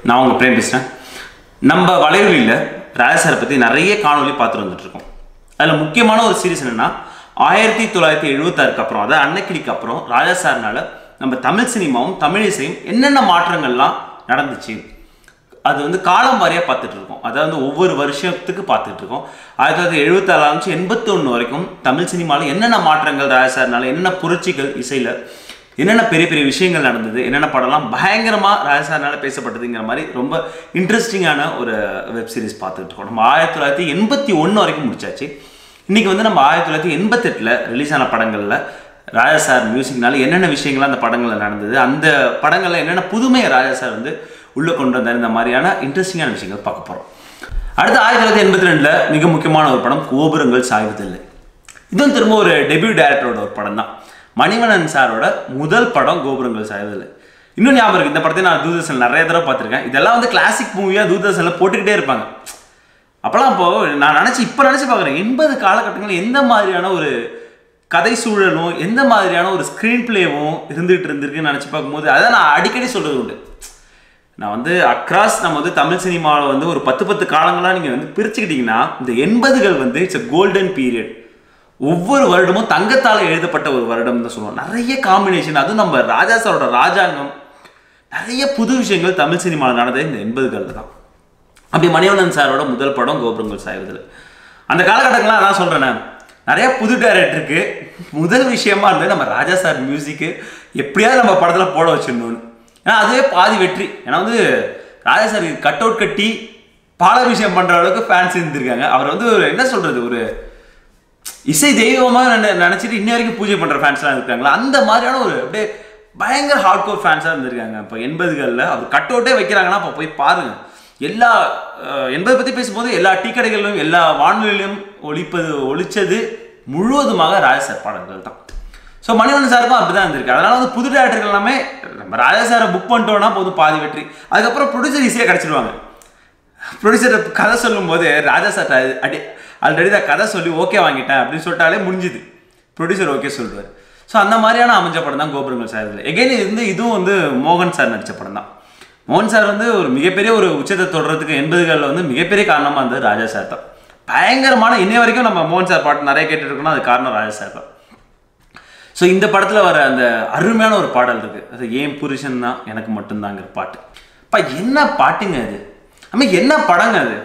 நான் உங்கள் பிரேம் பேசுகிறேன் நம்ம வலைவலியில் ராஜா சாரை பற்றி நிறைய காணொளி பார்த்துட்டு வந்துட்டு இருக்கோம் அதில் முக்கியமான ஒரு சீரிஸ் என்னென்னா ஆயிரத்தி தொள்ளாயிரத்தி எழுபத்தாறுக்கு அப்புறம் அதாவது அன்னக்கிளிக்கு அப்புறம் ராஜா சார்னால நம்ம தமிழ் சினிமாவும் தமிழ் இசையும் என்னென்ன மாற்றங்கள்லாம் நடந்துச்சு அது வந்து காலம் வாரியாக பார்த்துட்டு இருக்கோம் அதாவது ஒவ்வொரு வருஷத்துக்கு பார்த்துட்டு இருக்கோம் ஆயிரத்தி தொள்ளாயிரத்தி எழுபத்தாறு ஆரம்பிச்சு எண்பத்தி ஒன்று வரைக்கும் தமிழ் சினிமாவில் என்னென்ன மாற்றங்கள் ராஜா சார்னால என்னென்ன புரட்சிகள் இசையில் என்னென்ன பெரிய பெரிய விஷயங்கள் நடந்தது என்னென்ன படம்லாம் பயங்கரமாக ராஜா சார்னால பேசப்பட்டதுங்கிற மாதிரி ரொம்ப இன்ட்ரெஸ்டிங்கான ஒரு வெப் சீரிஸ் பார்த்துட்டு இருக்கோம் நம்ம ஆயிரத்தி தொள்ளாயிரத்தி எண்பத்தி ஒன்று வரைக்கும் முடிச்சாச்சு இன்றைக்கி வந்து நம்ம ஆயிரத்தி தொள்ளாயிரத்தி எண்பத்தெட்டில் ரிலீஸ் ஆன படங்களில் ராஜா சார் மியூசிக்னால என்னென்ன விஷயங்கள்லாம் அந்த படங்களில் நடந்தது அந்த படங்களில் என்னென்ன புதுமையை ராஜா சார் வந்து உள்ளே கொண்டு வந்தார் இந்த மாதிரியான இன்ட்ரெஸ்டிங்கான விஷயங்கள் பார்க்க போகிறோம் அடுத்து ஆயிரத்தி தொள்ளாயிரத்தி எண்பத்தி ரெண்டில் மிக முக்கியமான ஒரு படம் கோபுரங்கள் சாய்வதில்லை இதுவும் திரும்ப ஒரு டெபியூ டைரக்டரோட ஒரு படம் தான் மணிவண்ணன் சாரோட முதல் படம் கோபுரங்கள் சாய்வதில்லை இன்னும் ஞாபகம் இருக்கு இந்த படத்தை நான் தூர்தர்ஷன் நிறைய தடவை பார்த்துருக்கேன் இதெல்லாம் வந்து கிளாசிக் மூவியாக தூர்தர்ஷனில் போட்டுக்கிட்டே இருப்பாங்க அப்போலாம் இப்போ நான் நினச்சி இப்போ நினச்சி பார்க்குறேன் எண்பது காலகட்டங்களில் எந்த மாதிரியான ஒரு கதை சூழலும் எந்த மாதிரியான ஒரு ஸ்க்ரீன் பிளேவும் இருந்துகிட்டு இருந்திருக்குன்னு நினச்சி பார்க்கும்போது அதான் நான் அடிக்கடி சொல்கிறது உண்டு நான் வந்து அக்ராஸ் நம்ம வந்து தமிழ் சினிமாவில் வந்து ஒரு பத்து பத்து காலங்களாக நீங்கள் வந்து பிரிச்சுக்கிட்டிங்கன்னா இந்த எண்பதுகள் வந்து இட்ஸ் a கோல்டன் பீரியட் ஒவ்வொரு வருடமும் தங்கத்தால் எழுதப்பட்ட ஒரு வருடம் தான் சொல்லுவோம் நிறைய காம்பினேஷன் அதுவும் நம்ம ராஜா சாரோட ராஜாங்கம் நிறைய புது விஷயங்கள் தமிழ் சினிமாவில் நடந்தது இந்த எண்பதுகளில் தான் அப்படி மணிவண்ணன் சாரோட முதல் படம் கோபுரங்கள் சாய்வதில் அந்த காலகட்டங்கள்லாம் அதான் சொல்கிறேனே நிறைய புது டைரக்டருக்கு முதல் விஷயமா இருந்தது நம்ம ராஜா சார் மியூசிக்கு எப்படியாவது நம்ம படத்தில் போட வச்சிடணும்னு ஏன்னா அதுவே பாதி வெற்றி ஏன்னா வந்து ராஜா சார் கட் அவுட் கட்டி பாலாபிஷேகம் பண்ணுற அளவுக்கு ஃபேன்ஸ் இருந்திருக்காங்க அவர் வந்து ஒரு என்ன சொல்கிறது ஒரு இசை தெய்வமாக நினை நினச்சிட்டு இன்ன வரைக்கும் பூஜை பண்ணுற ஃபேன்ஸ்லாம் இருக்காங்களா அந்த மாதிரியான ஒரு அப்படியே பயங்கர ஹார்ட் கோர் ஃபேன்ஸாக இருந்திருக்காங்க இப்போ எண்பதுகளில் அவர் கட் அவுட்டே வைக்கிறாங்கன்னா அப்போ போய் பாருங்கள் எல்லா அஹ், எண்பதை பற்றி பேசும்போது எல்லா டீ கடைகளிலும் எல்லா வானொலியிலும் ஒழிப்பது ஒழிச்சது முழுவதுமாக ராஜசார் பாடல்கள் தான் ஸோ மணிவண்ணன் சாருக்கும் அப்படி தான் இருந்திருக்கு அதனால வந்து புது டேரக்டர்கள் எல்லாமே நம்ம ராஜா சாரை புக் பண்ணிட்டோம்னா போதும் பாதி வெற்றி அதுக்கப்புறம் ப்ரொடியூசர் ஈஸியாக கிடச்சிடுவாங்க ப்ரொடியூசர் கதை சொல்லும்போது ராஜா சார் அடி ஆல்ரெடி தான் கதை சொல்லி ஓகே வாங்கிட்டேன் அப்படின்னு சொல்லிட்டாலே முடிஞ்சுது ப்ரொடியூசர் ஓகே சொல்லுவார் ஸோ அந்த மாதிரியான அமைஞ்ச படம் தான் கோபுரங்கள் சார் இதில் எகைன் இது வந்து இதுவும் வந்து மோகன் சார் நடித்த படம் தான் மோகன் சார் வந்து ஒரு மிகப்பெரிய ஒரு உச்சத்தை தொடர்றதுக்கு எண்பதுகளில் வந்து மிகப்பெரிய காரணமாக இருந்தது ராஜா சார் தான் பயங்கரமான இன்னை வரைக்கும் நம்ம மோகன் சார் பாட்டு நிறைய கேட்டுட்டு இருக்கோம்னா அது காரணம் ராஜா சார் தான் ஸோ இந்த படத்தில் வர அந்த அருமையான ஒரு பாடல் இருக்குது அது ஏன் புருஷன் தான் எனக்கு மட்டும்தாங்கிற பாட்டு அப்பா என்ன பாட்டுங்க அது அம்மா என்ன படங்க அது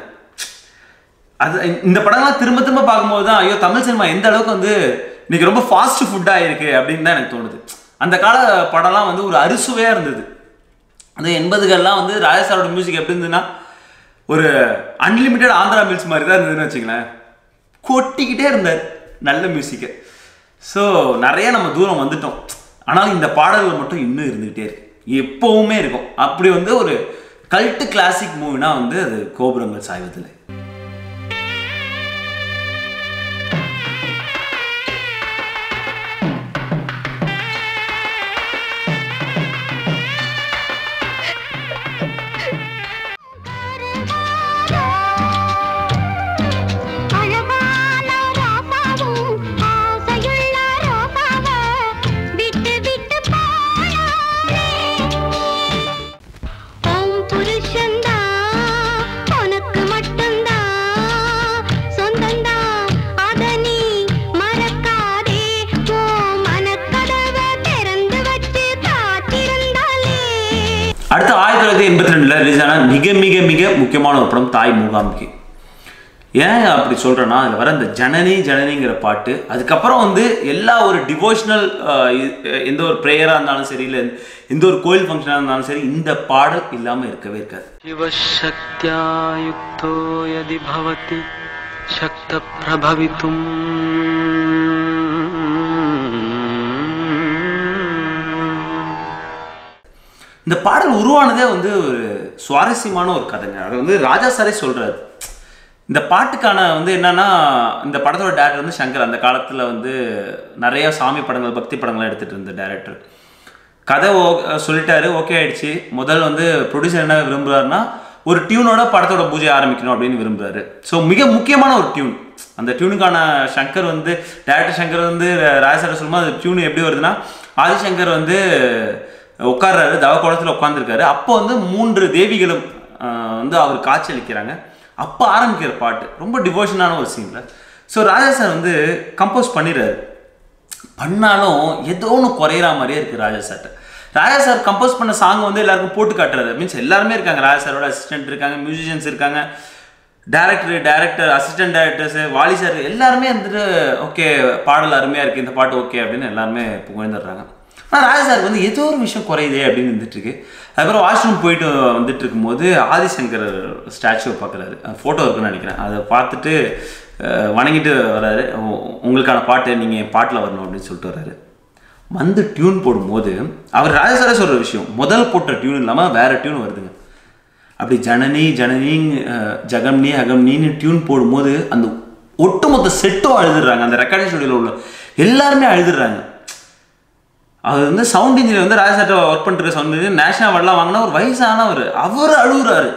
அது இந்த படம்லாம் திரும்ப திரும்ப பார்க்கும்போது தான் ஐயோ தமிழ் சினிமா எந்த அளவுக்கு வந்து இன்னைக்கு ரொம்ப ஃபாஸ்ட் ஃபுட்டாக இருக்கு அப்படின்னு தான் எனக்கு தோணுது அந்த கால படம்லாம் வந்து ஒரு அறுசுவையாக இருந்தது அந்த எண்பதுகள்லாம் வந்து ராஜா சாரோட மியூசிக் எப்படி இருந்ததுன்னா ஒரு அன்லிமிட்டெட் ஆந்திரா மில்ஸ் மாதிரி தான் இருந்ததுன்னு வச்சுங்களேன் கொட்டிக்கிட்டே இருந்தார் நல்ல மியூசிக்கு ஸோ நிறைய நம்ம தூரம் வந்துட்டோம் ஆனால் இந்த பாடல்கள் மட்டும் இன்னும் இருந்துக்கிட்டே இருக்கு எப்பவுமே இருக்கும் அப்படி வந்து ஒரு கல்ட்டு கிளாசிக் மூவினா வந்து அது கோபுரங்கள் சாய்வதில்லை அழகான ராசாவும் ஆசையுள்ள ரோசாவ விட்டு விட்டு போனாரே உன் புருஷன்தான் உனக்கு மட்டும்தான் சொந்தந்தான் அத நீ மறக்காதே உன் மனக்கதவை திறந்து வச்சு காத்திருந்தாலே அடுத்து ஆயிரத்தி தொள்ளாயிரத்தி எண்பத்தி ரெண்டில் ரிலீஸ் ஆன மிக மிக மிக முக்கியமான ஒரு படம் தாய் மூகாம்பிகை ஏன் அப்படி சொல்கிறேன்னா அதில் வர இந்த ஜனனி ஜனனிங்கிற பாட்டு அதுக்கப்புறம் வந்து எல்லா ஒரு டிவோஷனல் எந்த ஒரு ப்ரேயராக இருந்தாலும் சரி இல்லை எந்த ஒரு கோயில் ஃபங்க்ஷனாக இருந்தாலும் சரி இந்த பாடல் இல்லாமல் இருக்கவே இருக்காது शिवशक्त्या युक्तो यदि भवति शक्तप्रभवितुम् இந்த பாடல் உருவானதே வந்து ஒரு சுவாரஸ்யமான ஒரு கதைங்க அது வந்து ராஜா சாரே சொல்றாரு இந்த பாட்டுக்கான வந்து என்னன்னா இந்த படத்தோட டேரக்டர் வந்து சங்கர் அந்த காலத்தில் வந்து நிறைய சாமி படங்கள் பக்தி படங்கள் எடுத்துட்டு இருந்த டேரக்டர் கதை ஓ சொல்லிட்டாரு ஓகே ஆயிடுச்சு முதல் வந்து ப்ரொடியூசர் என்ன விரும்புறாருன்னா ஒரு டியூனோட படத்தோட பூஜை ஆரம்பிக்கணும் அப்படின்னு விரும்புறாரு ஸோ மிக முக்கியமான ஒரு டியூன் அந்த டியூனுக்கான சங்கர் வந்து டேரக்டர் சங்கர் வந்து ராஜசார சொல்லும்போது அந்த டியூன் எப்படி வருதுன்னா ஆதிசங்கர் வந்து உட்கார்றாரு தவக்கோலத்தில் உட்காந்துருக்காரு அப்போ வந்து மூன்று தேவிகளும் ஆஹ், வந்து அவர் காட்சி அளிக்கிறாங்க அப்போ ஆரம்பிக்கிற பாட்டு ரொம்ப டிவோஷனான ஒரு சீனில் ஸோ ராஜா சார் வந்து கம்போஸ் பண்ணிடுறாரு பண்ணாலும் ஏதோ ஒன்று குறையிற மாதிரியே இருக்குது ராஜா சார்ட்ட ராஜா சார் கம்போஸ் பண்ண சாங் வந்து எல்லாருக்கும் போட்டு காட்டுறாரு மீன்ஸ் எல்லாருமே இருக்காங்க ராஜா சாரோட அசிஸ்டன்ட் இருக்காங்க மியூசிஷியன்ஸ் இருக்காங்க director director assistant directors Vaali sir எல்லாருமே வந்துட்டு ஓகே பாடல் அருமையாக இருக்குது இந்த பாட்டு ஓகே அப்படின்னு எல்லாருமே புகழ்ந்துடுறாங்க ஆனால் ராஜா சார் வந்து ஏதோ ஒரு விஷயம் குறையுதே அப்படின்னு இருந்துட்டு இருக்கு அதுக்கப்புறம் வாஷ்ரூம் போயிட்டு வந்துட்டு இருக்கும்போது ஆதிசங்கர் ஸ்டாச்சுவை பார்க்குறாரு ஃபோட்டோ இருக்குன்னு நினைக்கிறேன் அதை பார்த்துட்டு அஹ், வணங்கிட்டு வராரு உ- உங்களுக்கான பாட்டு நீங்கள் என் பாட்டில் வரணும் அப்படின்னு சொல்லிட்டு வர்றாரு வந்து டியூன் போடும்போது அவர் ராஜசார சொல்கிற விஷயம் முதல் போட்ட டியூன் இல்லாமல் வேற டியூன் வருதுங்க அப்படி ஜனனி ஜனனி அஹ், ஜகம்னி அகம்னின்னு டியூன் போடும்போது அந்த ஒட்டுமொத்த செட்டும் அழுதுறாங்க அந்த ரெக்கார்டிங் ஸ்டுடியோவில் உள்ள எல்லாருமே அழுதுறாங்க அவர் வந்து சவுண்ட் இன்ஜினியர் வந்து ராஜசாட்ட ஒர்க் பண்ணிட்டு சவுண்ட் இன்ஜினியர் நேஷனல் அவார்ட்லாம் வாங்கினா ஒரு வயசானவர் அவர் அழுகுறாரு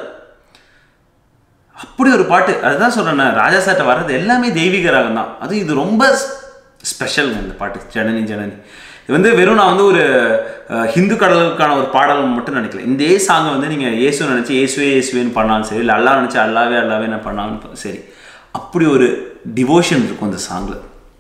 அப்படி ஒரு பாட்டு அதுதான் சொல்றேன் ராஜா சார்ட்ட வர்றது எல்லாமே தெய்வீக ராகம் தான் அது இது ரொம்ப ஸ்பெஷல் இந்த பாட்டு ஜனனி ஜனனி இது வந்து வெறும் நான் வந்து ஒரு அஹ், ஹிந்து கடவுளுக்கான ஒரு பாடல் மட்டும் நினைக்கல இந்த சாங்கை வந்து நீங்கள் இயேசு நினச்சி இயேசுவே இயேசுவேன்னு பண்ணாலும் சரி இல்லை அல்லா நினச்சி அல்லாவே அல்லாவே நான் பண்ணாலும் சரி அப்படி ஒரு டிவோஷன் இருக்கும் இந்த சாங்கில்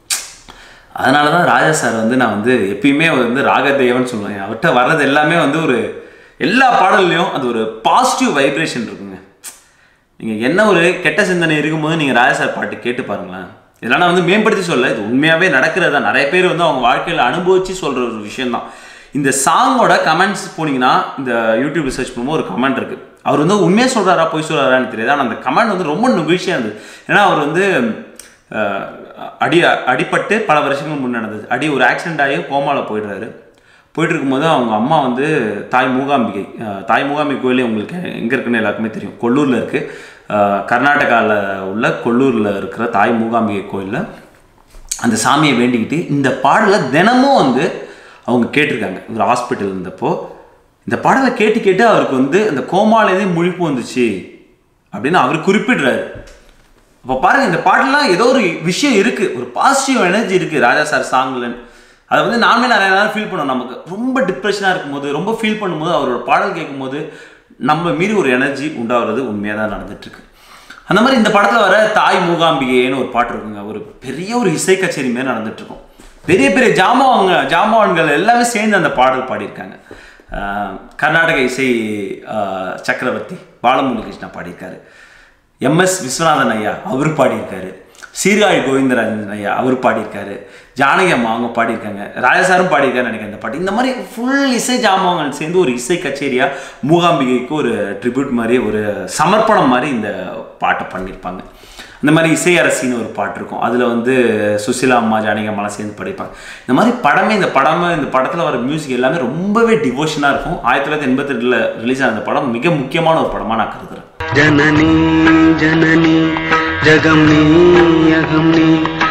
அதனால தான் ராஜா சார் வந்து நான் வந்து எப்பயுமே அவர் வந்து ராகதேவன் சொல்லுவேன் அவர்கிட்ட வர்றது எல்லாமே வந்து ஒரு எல்லா பாடல்லையும் அது ஒரு பாசிட்டிவ் வைப்ரேஷன் இருக்குங்க நீங்கள் என்ன ஒரு கெட்ட சிந்தனை இருக்கும்போது நீங்கள் ராஜா சார் பாட்டு கேட்டு பாருங்களேன் இதெல்லாம் நான் வந்து மேம்படுத்தி சொல்ல இது உண்மையாகவே நடக்கிறது தான் நிறைய பேர் வந்து அவங்க வாழ்க்கையில் அனுபவித்து சொல்கிற ஒரு விஷயம்தான் இந்த சாங்கோட கமெண்ட்ஸ் போனீங்கன்னா இந்த யூடியூப் சர்ச் பண்ணும்போது ஒரு கமெண்ட் இருக்குது அவர் வந்து உண்மையாக சொல்கிறாரா பொய் சொல்கிறாரான்னு தெரியாது ஆனால் அந்த கமெண்ட் வந்து ரொம்ப நெகிழ்ச்சியாக இருந்தது ஏன்னா அவர் வந்து அஹ், அடி அடிபட்டு பல வருஷங்கள் முன் நடந்தது அடி ஒரு ஆக்சிடென்ட் ஆகி கோமாவில் போயிடுறாரு போயிட்டு இருக்கும்போது அவங்க அம்மா வந்து தாய் மூகாம்பிகை அஹ், தாய் மூகாம்பிகை கோயில் உங்களுக்கு எங்கே இருக்குன்னு எல்லாருக்குமே தெரியும் கொல்லூரில் இருக்குது கர்நாடகாவில் உள்ள கொல்லூரில் இருக்கிற தாய் மூகாம்பிகை கோயிலில் அந்த சாமியை வேண்டிக்கிட்டு இந்த பாடலை தினமும் வந்து அவங்க கேட்டிருக்காங்க ஒரு ஹாஸ்பிட்டல் இருந்தப்போ இந்த பாடலை கேட்டு கேட்டு அவருக்கு வந்து அந்த கோமாலேருந்து முழிப்பு வந்துச்சு அப்படின்னு அவர் குறிப்பிடுறாரு அப்போ பாருங்க இந்த பாட்டுலாம் ஏதோ ஒரு விஷயம் இருக்கு ஒரு பாசிட்டிவ் எனர்ஜி இருக்கு ராஜா சார் சாங்ல அதை வந்து நாமே நிறைய நேரம் ஃபீல் பண்ணோம் நமக்கு ரொம்ப டிப்ரெஷனாக இருக்கும்போது ரொம்ப ஃபீல் பண்ணும்போது அவரோட பாடல் கேட்கும்போது நம்ம மீறி ஒரு எனர்ஜி உண்டாகிறது உண்மையாக தான் நடந்துட்டு இருக்கு அந்த மாதிரி இந்த படத்தில் வர தாய் மூகாம்பிகைன்னு ஒரு பாட்டு இருக்குங்க ஒரு பெரிய ஒரு இசை கச்சேரி மாதிரி நடந்துட்டு இருக்கும் பெரிய பெரிய ஜாமான்ங்க ஜாமான்கள் எல்லாமே சேர்ந்து அந்த பாடல் பாடியிருக்காங்க ஆஹ் கர்நாடக இசை ஆஹ் சக்கரவர்த்தி பாலமுரளி கிருஷ்ணா பாடியிருக்காரு எம்எஸ் விஸ்வநாதன் ஐயா அவர் பாடியிருக்காரு சீர்காழி கோவிந்தராஜன் ஐயா அவர் பாடியிருக்காரு ஜானகி அம்மா அவங்க பாடியிருக்காங்க ராஜசாரும் பாடியிருக்காரு நினைக்கிறேன் இந்த பாட்டு இந்த மாதிரி ஃபுல் இசை ஜாமான்கள் சேர்ந்து ஒரு இசை கச்சேரியா மூகாம்பிகைக்கு ஒரு ட்ரிபியூட் மாதிரி ஒரு சமர்ப்பணம் மாதிரி இந்த பாட்டை பண்ணியிருப்பாங்க இந்த மாதிரி இசை அரசின்னு ஒரு பாட்டு இருக்கும் அதில் வந்து சுசிலா அம்மா ஜானகி அம்மாலாம் சேர்ந்து படிப்பாங்க இந்த மாதிரி படமே இந்த படமே இந்த படத்தில் வர மியூசிக் எல்லாமே ரொம்பவே டிவோஷனாக இருக்கும் ஆயிரத்தி தொள்ளாயிரத்தி எண்பத்தி ரெண்டில் ரிலீஸ் ஆன இந்த படம் மிக முக்கியமான ஒரு படமாக நான் கருதுறேன் जननी जननी जगम्नी अगम्नी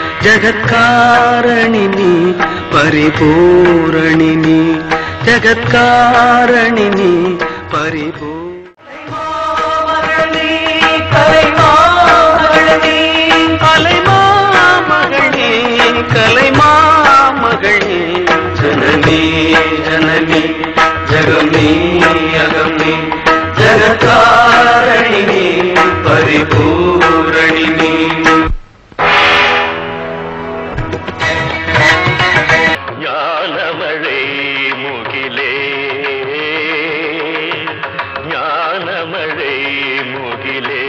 जगत्कारणिनी परिपूरणिनी जगत्कारणिनी परिपू கலைமாமகளே கலைமாமகளே ஜனனி ஜனனி ஜகமே அகமே ஜகதாரணினி பரிபூரணினி ஞானமழை முகிலே ஞானமழை முகிலே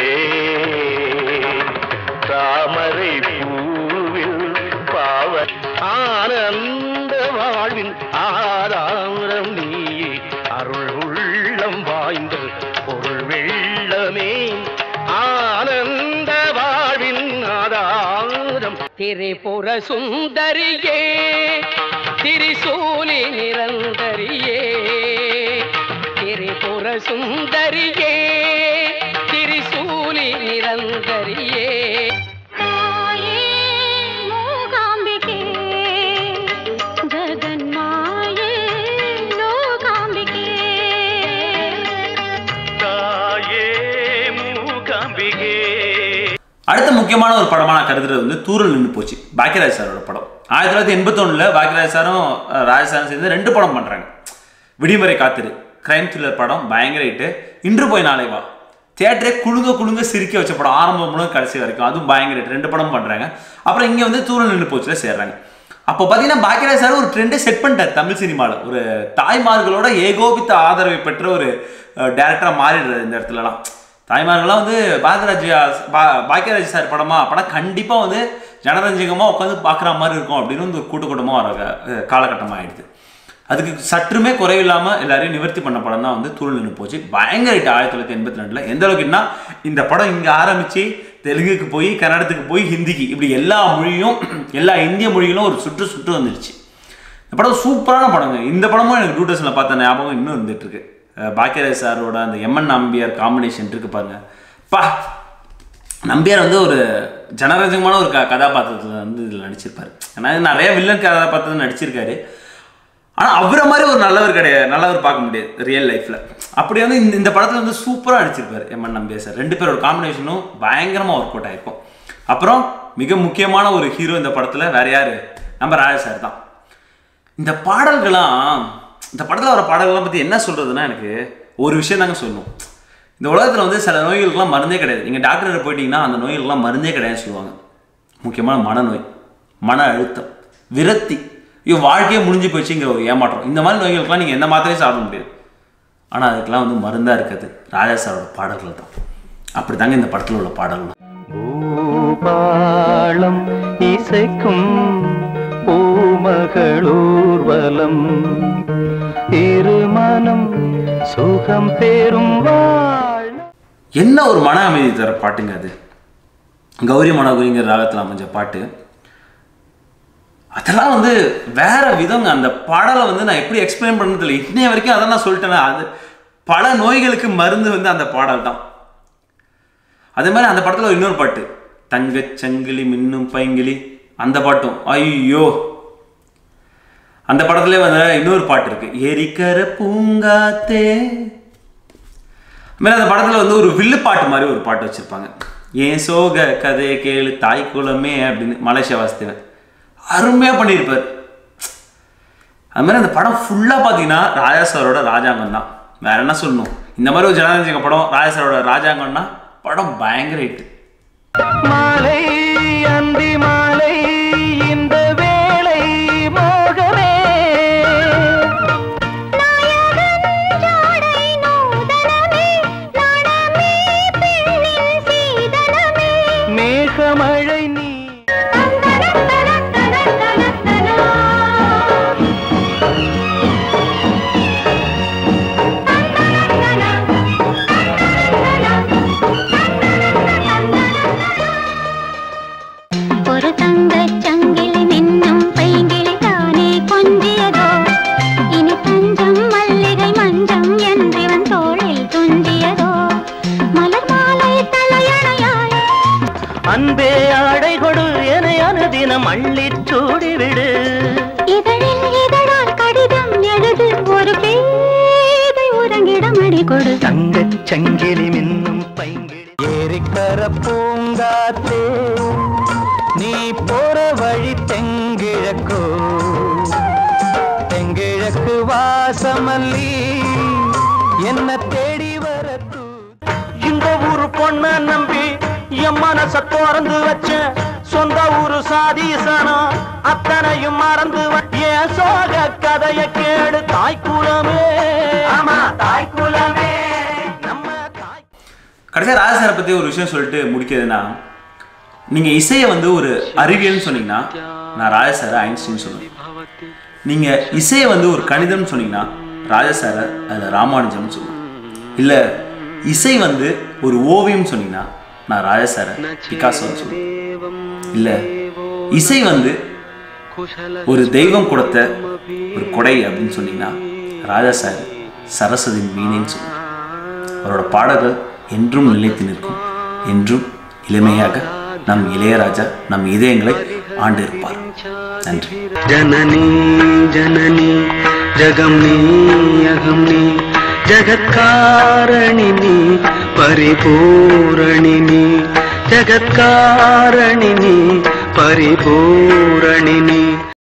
தாமரை பூவில் பாவ ஆனந்த வாழ்வின் ஆதாரம் நீயே அருள் உள்ளம் வாய்ந்த பொருள் வெள்ளமே ஆனந்த வாழ்வின் ஆதாரம் திரிபுர சுந்தரியே திரிசூலி நிரந்தரியே திரிபுர சுந்தரியே திரிசூலி நிரந்தரியே தாயே மூகாம்பிகே ஜகன்மாயே லோகாம்பிகே தாயே மூகாம்பிகே அடுத்த முக்கியமான ஒரு படமாக நான் கருதுறது வந்து தூரல் நின்று போச்சு பாக்கியராஜ் சாரோட படம் ஆயிரத்தி தொள்ளாயிரத்தி எண்பத்தொன்னில் பாக்கியராஜ் சாரும் அஹ், ராஜ் சாரும் சேர்ந்து ரெண்டு படம் பண்ணுறாங்க விடிமுறை காத்திரு கிரைம் த்ரில்லர் படம் பயங்கர ஹிட்டு இன்று போய் நாளை வா தியேட்டரே குழுங்க குழுங்க சிரிக்க வச்ச படம் ஆரம்பம் முதல் கடைசி வரைக்கும் அதுவும் பயங்கர hit. ரெண்டு படம் பண்ணுறாங்க அப்புறம் இங்கே வந்து தூரம் நின்று போச்சுல சேர்றாங்க அப்போ பார்த்தீங்கன்னா பாக்கியராஜ் சார் ஒரு ட்ரெண்டை செட் பண்ணிட்டார் தமிழ் சினிமாவில் ஒரு தாய்மார்களோட ஏகோபித்த ஆதரவை பெற்ற ஒரு டேரக்டராக மாறிடுறாரு இந்த இடத்துலலாம் தாய்மார்கள்லாம் வந்து பாக்யராஜ் பா பாக்கியராஜ் சார் படமா படம் கண்டிப்பாக வந்து ஜனரஞ்சகமாக உட்காந்து பார்க்குற மாதிரி இருக்கும் அப்படின்னு வந்து ஒரு கூட்டு கூட்டமாக வர அஹ், காலகட்டமாக ஆயிடுது அதுக்கு சற்றுமே குறைவில்லாமல் எல்லாரையும் நிவர்த்தி பண்ண படம் தான் வந்து தூள் நின்று போச்சு பயங்கர ஹிட் ஆயிரத்தி தொள்ளாயிரத்தி எண்பத்தி ரெண்டில் எந்த அளவுக்குன்னா இந்த படம் இங்கே ஆரம்பித்து தெலுங்குக்கு போய் கன்னடத்துக்கு போய் ஹிந்திக்கு இப்படி எல்லா மொழியும் எல்லா இந்திய மொழிகளும் ஒரு சுற்று சுற்று வந்துருச்சு இந்த படம் சூப்பரான படங்க இந்த படமும் எனக்கு டூட்டர்ஸில் பார்த்த ஞாபகம் இன்னும் இருந்துட்டு இருக்கு அஹ் பாக்கியராஜ் சாரோட அந்த எம்என் நம்பியார் காம்பினேஷன் இருக்கு பாருங்க பா நம்பியார் வந்து ஒரு ஜனரஞ்சகமான ஒரு க கதாபாத்திரத்தில் வந்து இதில் நடிச்சிருப்பாரு ஏன்னா இது நிறைய வில்லன் கதாபாத்திரத்தில் நடிச்சிருக்காரு ஆனால் அவரை மாதிரி ஒரு நல்லவர் கிடையாது நல்லவர் பார்க்க முடியாது ரியல் லைஃப்பில் அப்படி வந்து இந்த இந்த படத்தில் வந்து சூப்பராக நடிச்சிருப்பாரு எம்என் நம்பியார் சார் ரெண்டு பேரோட காம்பினேஷனும் பயங்கரமாக ஒர்க் அவுட் ஆயிருக்கும் அப்புறம் மிக முக்கியமான ஒரு ஹீரோ இந்த படத்தில் வேற யாரு நம்ம ராஜா சார் தான் இந்த பாடல்கள்லாம் இந்த படத்தில் வர பாடல்கள்லாம் பற்றி என்ன சொல்கிறதுனா எனக்கு ஒரு விஷயம் தாங்க சொல்லணும் இந்த உலகத்தில் வந்து சில நோய்களுக்கெல்லாம் மருந்தே கிடையாது நீங்கள் டாக்டர் போயிட்டீங்கன்னா அந்த நோய்களுக்கெல்லாம் மருந்தே கிடையாதுன்னு சொல்லுவாங்க முக்கியமான மனநோய் மன அழுத்தம் விரக்தி ஐயோ வாழ்க்கையே முடிஞ்சு போச்சுங்கிற ஒரு ஏமாற்றம் இந்த மாதிரி நோய்களுக்கெல்லாம் நீங்கள் எந்த மாத்திரையும் சாப்பிட முடியாது ஆனால் அதுக்கெல்லாம் வந்து மருந்தாக இருக்கிறது ராஜா சாரோட பாடல்கள் தான் அப்படி தாங்க இந்த படத்தில் உள்ள பாடல்கள் பூபாளம் இசைக்கும் பூமகளூர்வலம் இருமனம் சுகம் பெறும் வாழ் என்ன ஒரு மன அமைதி தர பாட்டுங்க அது கௌரி மனோகரிங்கிற ராகத்தில் அமைஞ்ச பாட்டு அதெல்லாம் வந்து வேற விதங்க அந்த பாடலை வந்து நான் எப்படி எக்ஸ்பிளைன் பண்ணது இல்லை இன்னைய வரைக்கும் அதான் நான் சொல்லிட்டேனே அது பல நோய்களுக்கு மருந்து வந்து அந்த பாடல் தான் அதே மாதிரி அந்த படத்தில் இன்னொரு பாட்டு தங்கச் சங்கிலி மின்னும் பைங்கிலி அந்த பாட்டும் ஐயோ அந்த படத்துலேயே வந்து இன்னொரு பாட்டு இருக்கு எரிக்கர பூங்காத்தே மேலே அந்த படத்தில் வந்து ஒரு வில்லு பாட்டு மாதிரி ஒரு பாட்டு வச்சுருப்பாங்க ஏன் சோக கதையை கேளு தாய் குலமே அப்படின்னு மலேசியா வாசுதேவன் அருமையாக பண்ணியிருப்பார் அது மாதிரி அந்த படம் ஃபுல்லாக பார்த்தீங்கன்னா ராஜா சாரோட ராஜாங்கம் தான் வேற என்ன சொல்லணும் இந்த மாதிரி ஒரு ஜனநாயக படம் ராஜா சாரோட ராஜாங்கம்னா படம் பயங்கர ஹிட் மாலை அந்தி மாலை இந்த வேளை மோகமே ஜாடை நூதனமே நாணமே பெண்ணின் சீதனமே மேகமழை நீ ஒரு தங்கச் சங்கிலி மின்னும் பைங்கிளி தானே கொஞ்சியதோ இனி தஞ்சம் மல்லிகை மஞ்சம் என்றிவன் தோளில் துஞ்சியதோ மலர் மாலை தலையணையாய் அன்பே ஆடை கொடு என அனுதினம் அள்ளிச் சூடிவிடு இதழில் இதழால் கடிதம் எழுது ஒரு பேதை உறங்கிடம் அடி கொடு தங்கச் சங்கிலி மின்னும் பைங்கிளி ஏரிக்கர பூங்காத்தே நீ போற வழி தெங்கிழக்கோ தெங்கிழக்கு வாசமல்லி என்ன தேடி வரத்து இந்த ஊரு பொண்ண நம்பி என் மனச திறந்து வச்ச சொந்த ஊரு சாதீசனம் அத்தனையும் மறந்து வ- என் சோக கதைய கேடு தாய் குலமே ஆமா தாய் குலமே நம்ம தாய் கடைசியாக ராஜா சாரை பற்றி ஒரு விஷயம் சொல்லிட்டு முடிக்கிறதுனா நீங்கள் இசையை வந்து ஒரு அறிவியல்னு சொன்னீங்கன்னா நான் ராஜா சாரை ஐன்ஸ்டீன் சொல்லுவேன் நீங்கள் இசையை வந்து ஒரு கணிதம்னு சொன்னீங்கன்னா ராஜா சாரை அதில் ராமானுஜம்னு சொல்லுவேன் இல்லை இசை வந்து ஒரு ஓவியம்னு சொன்னீங்கன்னா நான் ராஜா சாரை பிகாசோன்னு சொல்லுவேன் இல்லை இசை வந்து ஒரு தெய்வம் கொடுத்த ஒரு கொடை அப்படின்னு சொன்னீங்கன்னா ராஜா சார் சரஸ்வதியின் வீணைன்னு சொல்லுவேன் அவரோட பாடல்கள் என்றும் நிலைத்து நிற்கும் என்றும் இளமையாக நம் இளையராஜா நம் இதயங்களை ஆண்டு இருப்பார் நன்றி ஜனனி ஜனனி ஜகம் நீ அகம் நீ ஜகத்காரணி நீ பரிபூரணி நீ ஜகத்காரணி நீ பரிபூரணி நீ